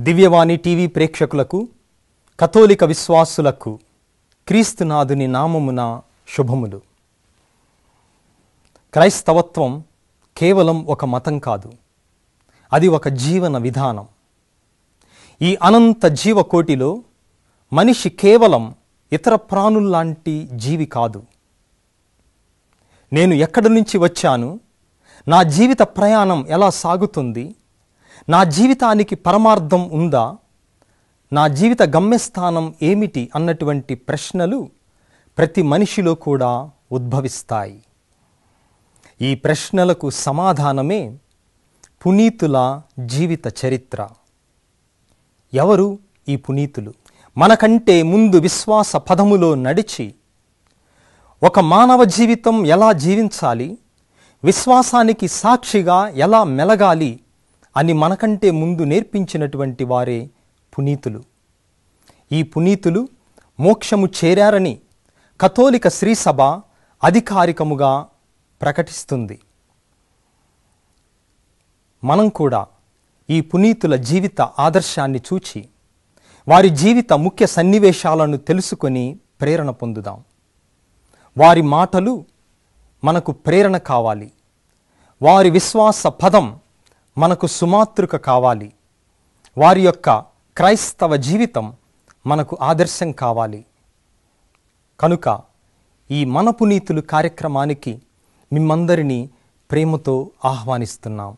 దివ్యవాణి TV ప్రేక్షకులకు కథోలిక విశ్వాసులకు క్రీస్తునాథుని నామమున శుభములు క్రైస్తవత్వం కేవలం ఒక మతం కాదు అది ఒక జీవన విధానం ఈ అనంత జీవకోటిలో మనిషి కేవలం ఇతర ప్రాణుల్లాంటి జీవి కాదు నేను ఎక్కడి నుంచి వచ్చాను నా జీవిత ప్రయాణం ఎలా సాగుతుంది నా జీవితానికి పరమార్థం ఉందా నా జీవిత గమ్యస్థానం ఏమిటి అన్నటువంటి ప్రశ్నలు ప్రతి మనిషిలో కూడా ఉద్భవిస్తాయి ఈ ప్రశ్నలకు సమాధానమే పునీతుల జీవిత చరిత్ర ఎవరు ఈ పునీతులు మనకంటే ముందు విశ్వాస పదములో నడిచి ఒక మానవ జీవితం ఎలా జీవించాలి విశ్వాసానికి సాక్షిగా ఎలా మెలగాలి అని మనకంటే ముందు నేర్పించినటువంటి వారే పునీతులు ఈ పునీతులు మోక్షము చేరారని కథోలిక శ్రీసభ అధికారికముగా ప్రకటిస్తుంది మనం కూడా ఈ పునీతుల జీవిత ఆదర్శాన్ని చూచి వారి జీవిత ముఖ్య సన్నివేశాలను తెలుసుకొని ప్రేరణ పొందుదాం వారి మాటలు మనకు ప్రేరణ కావాలి వారి విశ్వాస పదం మనకు సుమాతృక కావాలి వారి యొక్క క్రైస్తవ జీవితం మనకు ఆదర్శం కావాలి కనుక ఈ మన పునీతులు కార్యక్రమానికి మిమ్మందరినీ ప్రేమతో ఆహ్వానిస్తున్నాం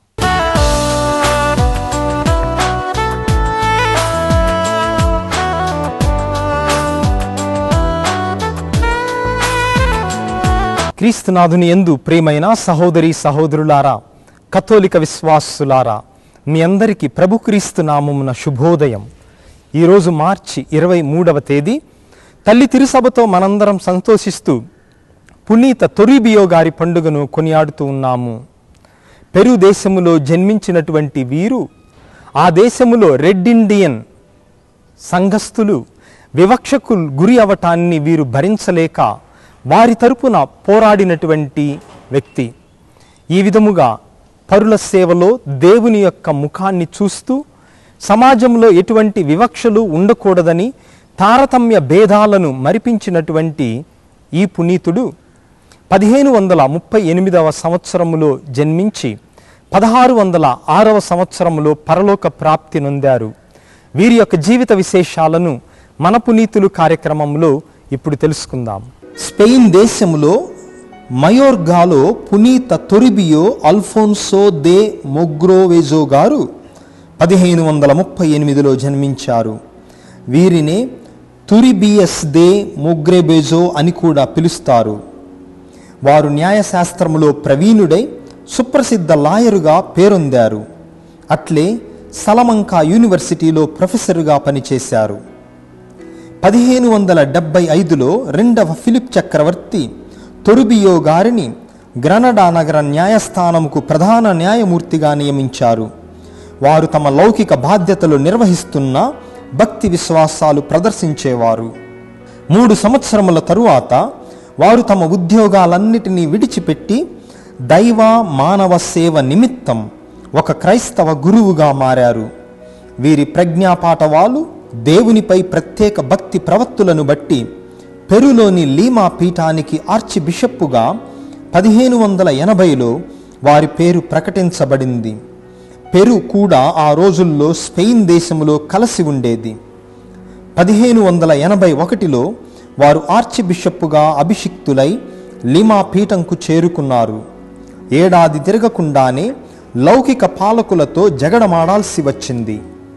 క్రీస్తునాథుని ఎందు ప్రేమైన సహోదరి సహోదరులారా కథోలిక విశ్వాసులారా మీ అందరికీ ప్రభు క్రీస్తు నామమున శుభోదయం ఈరోజు మార్చి ఇరవై మూడవ తేదీ తల్లి తిరుసభతో మనందరం సంతోషిస్తూ పునీత తొరిబియో గారి పండుగను కొనియాడుతూ ఉన్నాము పెరు దేశములో జన్మించినటువంటి వీరు ఆ దేశములో రెడ్ ఇండియన్ సంఘస్థులు వివక్షకు గురి అవటాన్ని వీరు భరించలేక వారి తరపున పోరాడినటువంటి వ్యక్తి ఈ విధముగా పరుల సేవలో దేవుని యొక్క ముఖాన్ని చూస్తూ సమాజంలో ఎటువంటి వివక్షలు ఉండకూడదని తారతమ్య భేదాలను మరిపించినటువంటి ఈ పునీతుడు పదిహేను వందల ముప్పై ఎనిమిదవ సంవత్సరములో జన్మించి పదహారు వందల ఆరవ సంవత్సరములో పరలోక ప్రాప్తి నొందారు వీరి యొక్క జీవిత విశేషాలను మన పునీతులు కార్యక్రమంలో ఇప్పుడు తెలుసుకుందాం స్పెయిన్ దేశములో మయోర్గాలో పునీత తొరిబియో అల్ఫోన్సో దే మొగ్రోవెజో గారు పదిహేను వందల ముప్పై ఎనిమిదిలో జన్మించారు వీరినే తురిబియస్ దే మొగ్రెబెజో అని కూడా పిలుస్తారు వారు న్యాయశాస్త్రములో ప్రవీణుడై సుప్రసిద్ధ లాయరుగా పేరొందారు అట్లే సలమంకా యూనివర్సిటీలో ప్రొఫెసరుగా పనిచేశారు పదిహేను వందల డెబ్బై ఐదులో రెండవ ఫిలిప్ చక్రవర్తి తొరుబియో గారిని గ్రనడా నగర న్యాయస్థానముకు ప్రధాన న్యాయమూర్తిగా నియమించారు వారు తమ లౌకిక బాధ్యతలు నిర్వహిస్తున్న భక్తి విశ్వాసాలు ప్రదర్శించేవారు మూడు సంవత్సరముల తరువాత వారు తమ ఉద్యోగాలన్నిటినీ విడిచిపెట్టి దైవ మానవ సేవ నిమిత్తం ఒక క్రైస్తవ గురువుగా మారారు వీరి ప్రజ్ఞాపాఠవాలు దేవునిపై ప్రత్యేక భక్తి ప్రవత్తులను బట్టి పెరులోని లీమా పీఠానికి ఆర్చి బిషప్పుగా పదిహేను వందల ఎనభైలో వారి పేరు ప్రకటించబడింది పెరు కూడా ఆ రోజుల్లో స్పెయిన్ దేశములో కలసి ఉండేది పదిహేను వందల ఎనభై ఒకటిలో వారు ఆర్చి బిషప్పుగా అభిషిక్తులై లిమా పీఠంకు చేరుకున్నారు ఏడాది తిరగకుండానే లౌకిక పాలకులతో జగడమాడాల్సి వచ్చింది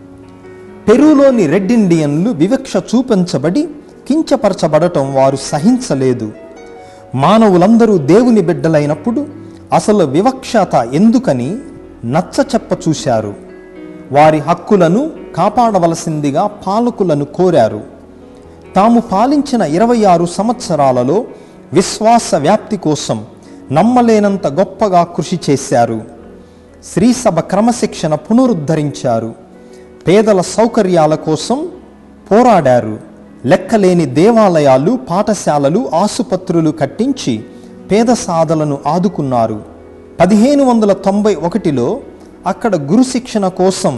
పెరూలోని రెడ్ ఇండియన్లు వివక్ష చూపించబడి కించపరచబడటం వారు సహించలేదు మానవులందరూ దేవుని బిడ్డలైనప్పుడు అసలు వివక్షత ఎందుకని నచ్చ చెప్ప చూశారు వారి హక్కులను కాపాడవలసిందిగా పాలకులను కోరారు తాము పాలించిన ఇరవై ఆరు సంవత్సరాలలో విశ్వాస వ్యాప్తి కోసం నమ్మలేనంత గొప్పగా కృషి చేశారు శ్రీసభ క్రమశిక్షణ పునరుద్ధరించారు పేదల సౌకర్యాల కోసం పోరాడారు లెక్కలేని దేవాలయాలు పాఠశాలలు ఆసుపత్రులు కట్టించి పేద సాధలను ఆదుకున్నారు పదిహేను వందల తొంభై ఒకటిలో అక్కడ గురు శిక్షణ కోసం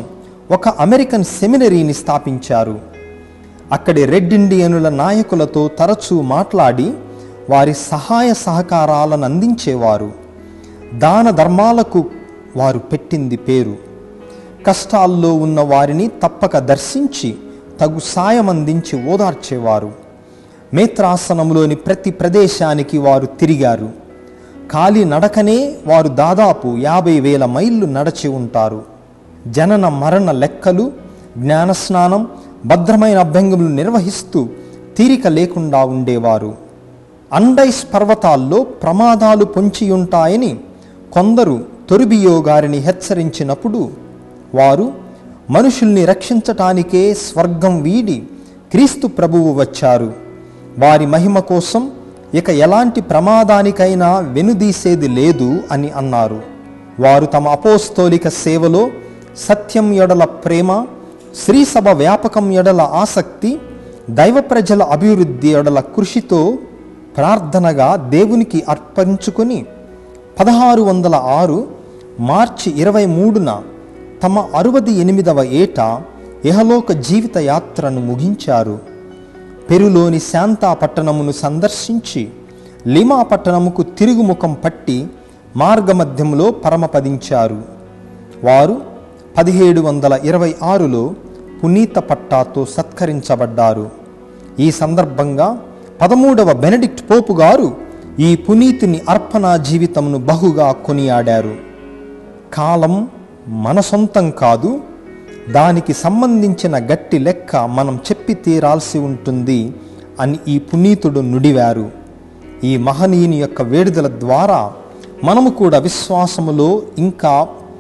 ఒక అమెరికన్ సెమినరీని స్థాపించారు అక్కడి రెడ్ ఇండియనుల నాయకులతో తరచూ మాట్లాడి వారి సహాయ సహకారాలను అందించేవారు దాన ధర్మాలకు వారు పెట్టింది పేరు కష్టాల్లో ఉన్న వారిని తప్పక దర్శించి తగు సాయం అందించి ఓదార్చేవారు మేత్రాసనంలోని ప్రతి ప్రదేశానికి వారు తిరిగారు కాలి నడకనే వారు దాదాపు యాభై వేల మైళ్ళు నడచి ఉంటారు జనన మరణ లెక్కలు జ్ఞానస్నానం భద్రమైన అభ్యంగములు నిర్వహిస్తూ తీరిక లేకుండా ఉండేవారు అండైస్ పర్వతాల్లో ప్రమాదాలు పొంచి ఉంటాయని కొందరు తొరిబియో గారిని హెచ్చరించినప్పుడు వారు మనుషుల్ని రక్షించటానికే స్వర్గం వీడి క్రీస్తు ప్రభువు వచ్చారు వారి మహిమ కోసం ఇక ఎలాంటి ప్రమాదానికైనా వెనుదీసేది లేదు అని అన్నారు వారు తమ అపోస్తోలిక సేవలో సత్యం ఎడల ప్రేమ శ్రీసభ వ్యాపకం ఎడల ఆసక్తి దైవ ప్రజల అభివృద్ధి ఎడల కృషితో ప్రార్థనగా దేవునికి అర్పించుకొని పదహారు వందల ఆరు మార్చి ఇరవై మూడున తమ అరవది ఎనిమిదవ ఏట ఇహలోక జీవిత యాత్రను ముగించారు పెరులోని శాంతా పట్టణమును సందర్శించి లిమా పట్టణముకు తిరుగుముఖం పట్టి మార్గమధ్యంలో పరమపదించారు వారు పదిహేడు వందల ఇరవై ఆరులో పునీత పట్టాతో సత్కరించబడ్డారు ఈ సందర్భంగా పదమూడవ బెనడిక్ట్ పోపు గారు ఈ పునీతిని అర్పణ జీవితమును బహుగా కొనియాడారు కాలం మన సొంతం కాదు దానికి సంబంధించిన గట్టి లెక్క మనం చెప్పి తీరాల్సి ఉంటుంది అని ఈ పునీతుడు నుడివారు ఈ మహనీయుని యొక్క వేడుదల ద్వారా మనము కూడా విశ్వాసములో ఇంకా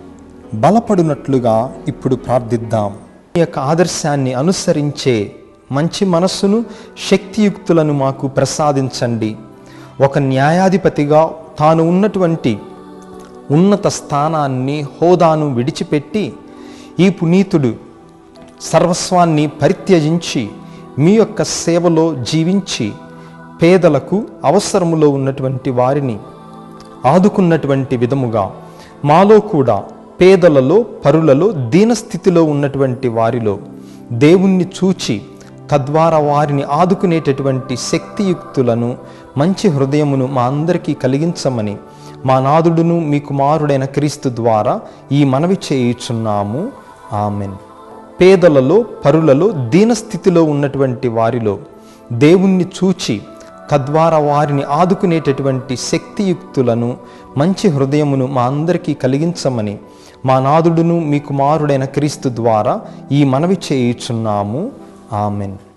బలపడినట్లుగా ఇప్పుడు ప్రార్థిద్దాం ఈ యొక్క ఆదర్శాన్ని అనుసరించే మంచి మనస్సును శక్తియుక్తులను మాకు ప్రసాదించండి ఒక న్యాయాధిపతిగా తాను ఉన్నటువంటి ఉన్నత స్థానాన్ని హోదాను విడిచిపెట్టి ఈ పునీతుడు సర్వస్వాన్ని పరిత్యజించి మీ యొక్క సేవలో జీవించి పేదలకు అవసరములో ఉన్నటువంటి వారిని ఆదుకున్నటువంటి విధముగా మాలో కూడా పేదలలో పరులలో దీనస్థితిలో ఉన్నటువంటి వారిలో దేవుణ్ణి చూచి తద్వారా వారిని ఆదుకునేటటువంటి శక్తియుక్తులను మంచి హృదయమును మా అందరికీ కలిగించమని మా నాదుడును మీ కుమారుడైన క్రీస్తు ద్వారా ఈ మనవి చేయుచున్నాము ఆమెన్ పేదలలో పరులలో దీనస్థితిలో ఉన్నటువంటి వారిలో దేవుణ్ణి చూచి తద్వారా వారిని ఆదుకునేటటువంటి శక్తియుక్తులను మంచి హృదయమును మా అందరికీ కలిగించమని మా నాదుడును మీ కుమారుడైన క్రీస్తు ద్వారా ఈ మనవి చేయుచున్నాము ఆమెన్